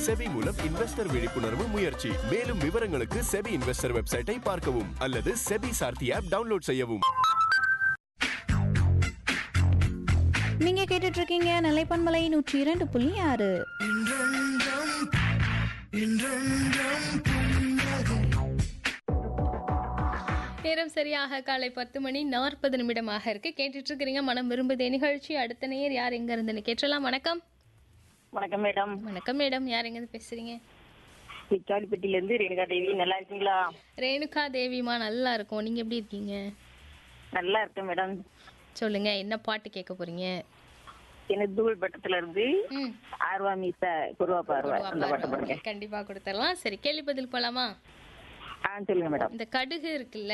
SEBI மூலம் investor விழிப்புணர்வு முயற்சி மேலும் விவரங்களுக்கு செபி இன்வெஸ்டர் வெப்சைட்டை பார்க்கவும் அல்லது செபி சார்த்தி ஆப் டவுன்லோட் செய்யவும் நீங்க கேட்டுட்டு இருக்கீங்க நிலைப்பன்மலை நூற்றி இரண்டு புள்ளி ஆறு நேரம் சரியாக காலை பத்து மணி நாற்பது நிமிடமாக இருக்கு கேட்டுட்டு இருக்கிறீங்க மனம் விரும்புதே நிகழ்ச்சி அடுத்த நேர் யார் எங்க இருந்துன்னு கேட்டலாம் வணக்கம் வணக்கம் மேடம் வணக்கம் மேடம் யார் எங்க இருந்து பேசுறீங்க விக்காலிப்பட்டில இருந்து ரேணுகா தேவி நல்லா இருக்கீங்களா ரேணுகா தேவிமா நல்லா இருக்கும் நீங்க எப்படி இருக்கீங்க நல்லா இருக்கேன் மேடம் சொல்லுங்க என்ன பாட்டு கேட்க போறீங்க எனக்கு தூள் பட்டத்துல இருந்து ம் ஆர்வா மீச குருவா பார்வை கொடுவா அந்த பாட்டு பாருங்க. பாருங்க கண்டிப்பா கொடுத்துடலாம் சரி கேள்வி பதில் போலாமா ஆ சொல்லுங்க மேடம் இந்த கடுகு இருக்குல்ல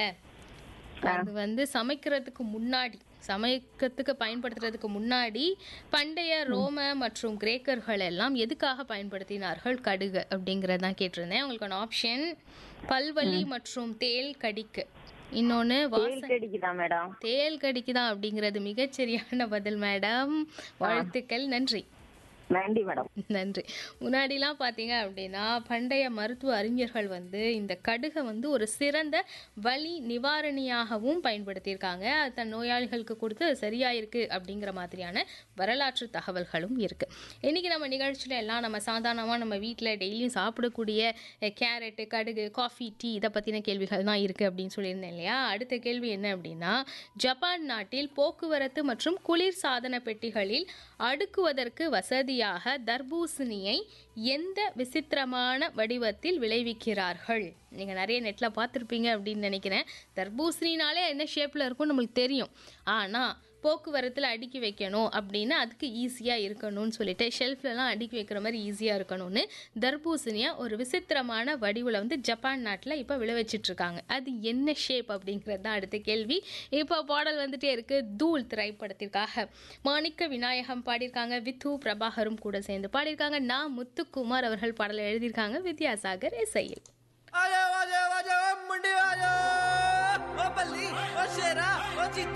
அது வந்து சமைக்கிறதுக்கு முன்னாடி சமைக்கிறதுக்கு பயன்படுத்துறதுக்கு முன்னாடி பண்டைய ரோம மற்றும் கிரேக்கர்கள் எல்லாம் எதுக்காக பயன்படுத்தினார்கள் கடுகு அப்படிங்கறதான் கேட்டிருந்தேன் உங்களுக்கான ஆப்ஷன் பல்வலி மற்றும் தேல் கடிக்கு இன்னொன்னு வாச கடிக்குதான் மேடம் தேல் கடிக்குதான் அப்படிங்கிறது மிகச்சரியான பதில் மேடம் வாழ்த்துக்கள் நன்றி நன்றி மேடம் நன்றி முன்னாடிலாம் பார்த்தீங்க அப்படின்னா பண்டைய மருத்துவ அறிஞர்கள் வந்து இந்த கடுகை வந்து ஒரு சிறந்த வலி நிவாரணியாகவும் பயன்படுத்தியிருக்காங்க அது தன் நோயாளிகளுக்கு கொடுத்து அது சரியாயிருக்கு அப்படிங்கிற மாதிரியான வரலாற்று தகவல்களும் இருக்கு இன்னைக்கு நம்ம நிகழ்ச்சியில எல்லாம் நம்ம சாதாரணமாக நம்ம வீட்டில் டெய்லியும் சாப்பிடக்கூடிய அஹ், கேரட்டு கடுகு காஃபி டீ இதை பற்றின கேள்விகள் தான் இருக்குது அப்படின்னு சொல்லியிருந்தேன் இல்லையா அடுத்த கேள்வி என்ன அப்படின்னா ஜப்பான் நாட்டில் போக்குவரத்து மற்றும் குளிர் சாதன பெட்டிகளில் அடுக்குவதற்கு வசதியாக தர்பூசணியை எந்த விசித்திரமான வடிவத்தில் விளைவிக்கிறார்கள் நீங்கள் நிறைய நெட்டில் பார்த்துருப்பீங்க அப்படின்னு நினைக்கிறேன் தர்பூசணினாலே என்ன ஷேப்பில் இருக்கும் நம்மளுக்கு தெரியும் ஆனால் போக்குவரத்தில் அடுக்கி வைக்கணும் அப்படின்னா அதுக்கு ஈஸியாக இருக்கணும்னு சொல்லிட்டு ஷெல்ஃப்லலாம் அடுக்கி வைக்கிற மாதிரி ஈஸியாக இருக்கணும்னு தர்பூசணியை ஒரு விசித்திரமான வடிவில் வந்து ஜப்பான் நாட்டில் இப்போ விளைவிச்சிட்டு இருக்காங்க அது என்ன ஷேப் அப்படிங்கிறது தான் அடுத்த கேள்வி இப்போ பாடல் வந்துட்டே இருக்கு தூள் திரைப்படத்திற்காக மாணிக்க விநாயகம் பாடியிருக்காங்க வித்து பிரபாகரும் கூட சேர்ந்து பாடியிருக்காங்க நான் முத்துக்குமார் அவர்கள் பாடலை எழுதியிருக்காங்க வித்யாசாகர் இசையில் आजा आजा आजा मुंडे आजा ओ बल्ली ओ शेरा ओ चित्ता